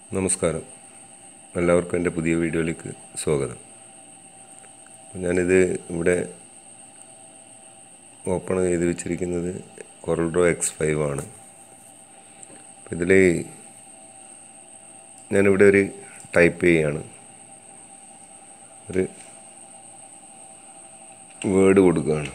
നമസ്കാരം എല്ലാവർക്കും എൻ്റെ പുതിയ വീഡിയോയിലേക്ക് സ്വാഗതം അപ്പോൾ ഞാനിത് ഇവിടെ ഓപ്പൺ ചെയ്ത് വെച്ചിരിക്കുന്നത് കൊറൽഡ്രോ എക്സ് ഫൈവ് ആണ് അപ്പോൾ ഇതിൽ ഞാനിവിടെ ഒരു ടൈപ്പ് ചെയ്യാണ് ഒരു വേർഡ് കൊടുക്കുകയാണ്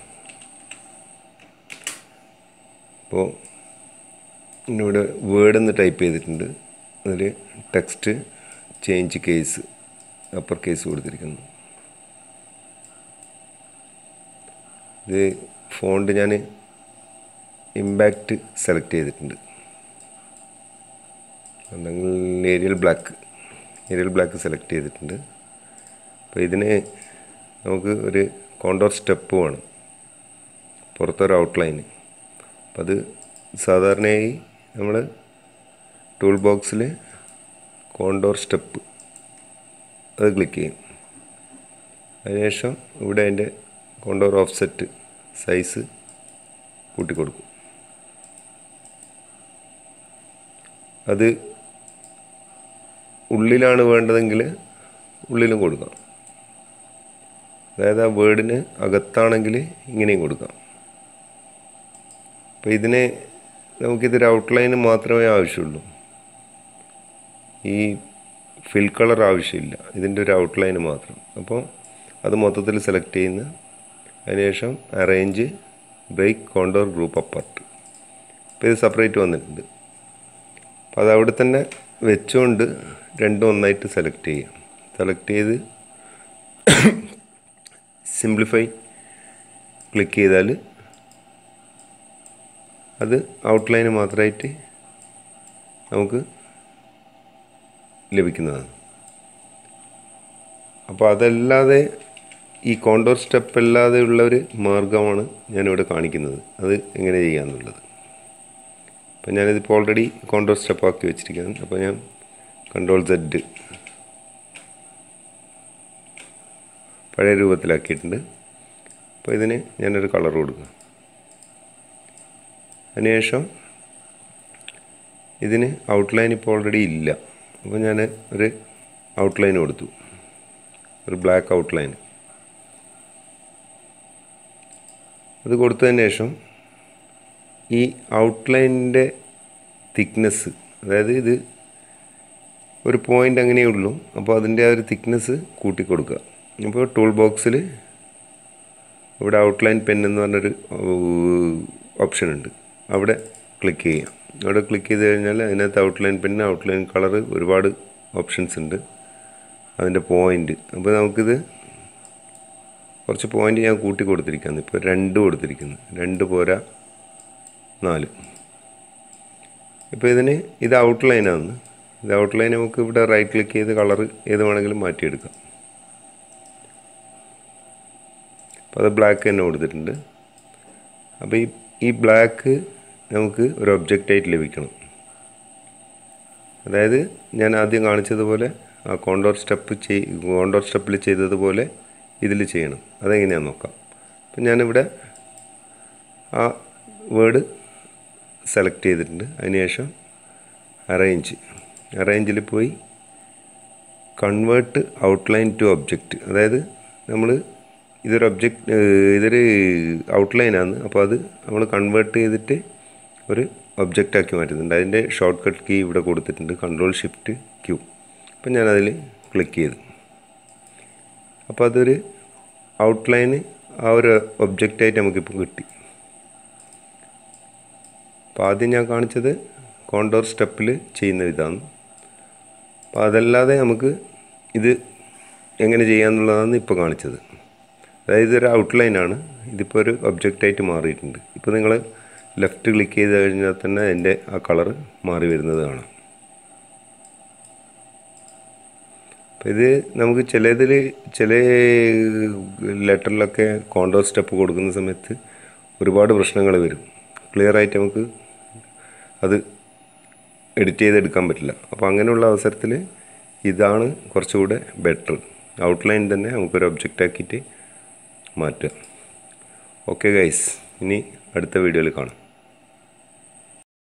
അപ്പോൾ ഇവിടെ വേർഡ് എന്ന് ടൈപ്പ് ചെയ്തിട്ടുണ്ട് അതിൽ text change case upper case കൊടുത്തിരിക്കുന്നു ഇത് ഫോണ്ട് ഞാൻ ഇമ്പാക്റ്റ് സെലക്ട് ചെയ്തിട്ടുണ്ട് അല്ലെങ്കിൽ Arial black Arial black select ചെയ്തിട്ടുണ്ട് അപ്പോൾ ഇതിന് നമുക്ക് ഒരു കോണ്ടോർ സ്റ്റെപ്പ് വേണം പുറത്തൊരു ഔട്ട്ലൈന് അപ്പം അത് സാധാരണയായി നമ്മൾ ടൂൾ ബോക്സിൽ കോണ്ടോർ സ്റ്റെപ്പ് അത് ക്ലിക്ക് ചെയ്യും അതിനുശേഷം ഇവിടെ അതിൻ്റെ കോണ്ടോർ ഓഫ്സെറ്റ് സൈസ് കൂട്ടിക്കൊടുക്കും അത് ഉള്ളിലാണ് വേണ്ടതെങ്കിൽ ഉള്ളിലും കൊടുക്കാം അതായത് ആ വേർഡിന് അകത്താണെങ്കിൽ ഇങ്ങനെയും കൊടുക്കാം അപ്പോൾ ഇതിന് നമുക്കിതൊരു ഔട്ട്ലൈന് മാത്രമേ ആവശ്യമുള്ളൂ ഈ ഫിൽ കളർ ആവശ്യമില്ല ഇതിൻ്റെ ഒരു ഔട്ട്ലൈന് മാത്രം അപ്പോൾ അത് മൊത്തത്തിൽ സെലക്ട് ചെയ്യുന്ന അതിനുശേഷം arrange break contour group apart അപ്പോൾ ഇത് സെപ്പറേറ്റ് വന്നിട്ടുണ്ട് അപ്പോൾ അത് അവിടെ തന്നെ വെച്ചുകൊണ്ട് രണ്ടും ഒന്നായിട്ട് സെലക്ട് ചെയ്യാം സെലക്ട് ചെയ്ത് സിംപ്ലിഫൈ ക്ലിക്ക് ചെയ്താൽ അത് ഔട്ട്ലൈന് മാത്രമായിട്ട് നമുക്ക് ലഭിക്കുന്നതാണ് അപ്പോൾ അതല്ലാതെ ഈ കോണ്ടോർ സ്റ്റെപ്പ് അല്ലാതെ ഉള്ള ഒരു മാർഗമാണ് ഞാനിവിടെ കാണിക്കുന്നത് അത് എങ്ങനെ ചെയ്യാമെന്നുള്ളത് അപ്പോൾ ഞാനിതിപ്പോൾ ഓൾറെഡി കോണ്ടോർ സ്റ്റെപ്പ് ആക്കി വെച്ചിരിക്കുകയാണ് അപ്പോൾ ഞാൻ കൺട്രോൾ സെഡ് പഴയ രൂപത്തിലാക്കിയിട്ടുണ്ട് അപ്പോൾ ഇതിന് ഞാനൊരു കളർ കൊടുക്കുക അതിനുശേഷം ഇതിന് ഔട്ട്ലൈൻ ഇപ്പോൾ ഓൾറെഡി ഇല്ല അപ്പോൾ ഞാൻ ഒരു ഔട്ട്ലൈൻ കൊടുത്തു ഒരു ബ്ലാക്ക് ഔട്ട്ലൈൻ അത് കൊടുത്തതിന് ശേഷം ഈ ഔട്ട്ലൈനിൻ്റെ തിക്നെസ് അതായത് ഇത് ഒരു പോയിൻ്റ് അങ്ങനെയേ ഉള്ളൂ അപ്പോൾ അതിൻ്റെ ആ ഒരു തിക്നെസ് കൂട്ടിക്കൊടുക്കുക അപ്പോൾ ടൂൾ ബോക്സിൽ ഇവിടെ ഔട്ട്ലൈൻ പെൻ എന്ന് പറഞ്ഞൊരു ഓപ്ഷൻ ഉണ്ട് അവിടെ ക്ലിക്ക് ചെയ്യാം അവിടെ ക്ലിക്ക് ചെയ്ത് കഴിഞ്ഞാൽ അതിനകത്ത് ഔട്ട്ലൈൻ പെൻ ഔട്ട്ലൈൻ കളർ ഒരുപാട് ഓപ്ഷൻസ് ഉണ്ട് അതിൻ്റെ പോയിൻ്റ് അപ്പോൾ നമുക്കിത് കുറച്ച് പോയിൻ്റ് ഞാൻ കൂട്ടി കൊടുത്തിരിക്കുന്നു ഇപ്പോൾ രണ്ട് കൊടുത്തിരിക്കുന്നു രണ്ട് പോരാ നാല് ഇപ്പോൾ ഇതിന് ഇത് ഔട്ട്ലൈനാണ് ഇത് ഔട്ട്ലൈൻ നമുക്ക് ഇവിടെ റൈറ്റ് ക്ലിക്ക് ചെയ്ത് കളർ ഏത് വേണമെങ്കിലും മാറ്റിയെടുക്കാം അപ്പോൾ അത് ബ്ലാക്ക് തന്നെ കൊടുത്തിട്ടുണ്ട് അപ്പോൾ ഈ ഈ ബ്ലാക്ക് നമുക്ക് ഒരു ഒബ്ജക്റ്റായിട്ട് ലഭിക്കണം അതായത് ഞാൻ ആദ്യം കാണിച്ചതുപോലെ ആ കോണ്ടോർ സ്റ്റെപ്പ് ചെയ് കോണ്ടോർ സ്റ്റെപ്പിൽ ചെയ്തതുപോലെ ഇതിൽ ചെയ്യണം അതെങ്ങനെയാണെന്ന് നോക്കാം അപ്പം ഞാനിവിടെ ആ വേർഡ് സെലക്ട് ചെയ്തിട്ടുണ്ട് അതിനുശേഷം അറേഞ്ച് അറേഞ്ചിൽ പോയി കൺവേർട്ട് ഔട്ട്ലൈൻ ടു ഒബ്ജക്റ്റ് അതായത് നമ്മൾ ഇതൊരു ഒബ്ജക്റ്റ് ഇതൊരു ഔട്ട്ലൈനാണ് അപ്പോൾ അത് നമ്മൾ കൺവേർട്ട് ചെയ്തിട്ട് ഒരു ഒബ്ജക്റ്റ് ആക്കി മാറ്റുന്നുണ്ട് അതിൻ്റെ ഷോർട്ട് കട്ട് കീ ഇവിടെ കൊടുത്തിട്ടുണ്ട് കൺട്രോൾ ഷിഫ്റ്റ് ക്യൂ അപ്പം ഞാനതിൽ ക്ലിക്ക് ചെയ്തു അപ്പോൾ അതൊരു ഔട്ട്ലൈന് ആ ഒരു ഒബ്ജക്റ്റായിട്ട് നമുക്കിപ്പോൾ കിട്ടി അപ്പോൾ ആദ്യം ഞാൻ കാണിച്ചത് കോണ്ടോർ സ്റ്റെപ്പിൽ ചെയ്യുന്ന ഇതാണ് അപ്പോൾ അതല്ലാതെ നമുക്ക് ഇത് എങ്ങനെ ചെയ്യാമെന്നുള്ളതാണ് ഇപ്പോൾ കാണിച്ചത് അതായത് ഇതൊരു ഔട്ട്ലൈനാണ് ഇതിപ്പോൾ ഒരു ഒബ്ജക്റ്റായിട്ട് മാറിയിട്ടുണ്ട് ഇപ്പോൾ നിങ്ങൾ ലെഫ്റ്റ് ക്ലിക്ക് ചെയ്ത് കഴിഞ്ഞാൽ തന്നെ അതിൻ്റെ ആ കളർ മാറി വരുന്നത് കാണാം അപ്പോൾ ഇത് നമുക്ക് ചിലതിൽ ചില ലെറ്ററിലൊക്കെ കോണ്ടോർ സ്റ്റെപ്പ് കൊടുക്കുന്ന സമയത്ത് ഒരുപാട് പ്രശ്നങ്ങൾ വരും ക്ലിയർ ആയിട്ട് നമുക്ക് അത് എഡിറ്റ് ചെയ്തെടുക്കാൻ പറ്റില്ല അപ്പോൾ അങ്ങനെയുള്ള അവസരത്തിൽ ഇതാണ് കുറച്ചുകൂടെ ബെറ്റർ ഔട്ട്ലൈൻ തന്നെ നമുക്കൊരു ഒബ്ജക്റ്റ് ആക്കിയിട്ട് മാറ്റുക ഓക്കെ ഗൈസ് ഇനി അടുത്ത വീഡിയോയിൽ കാണാം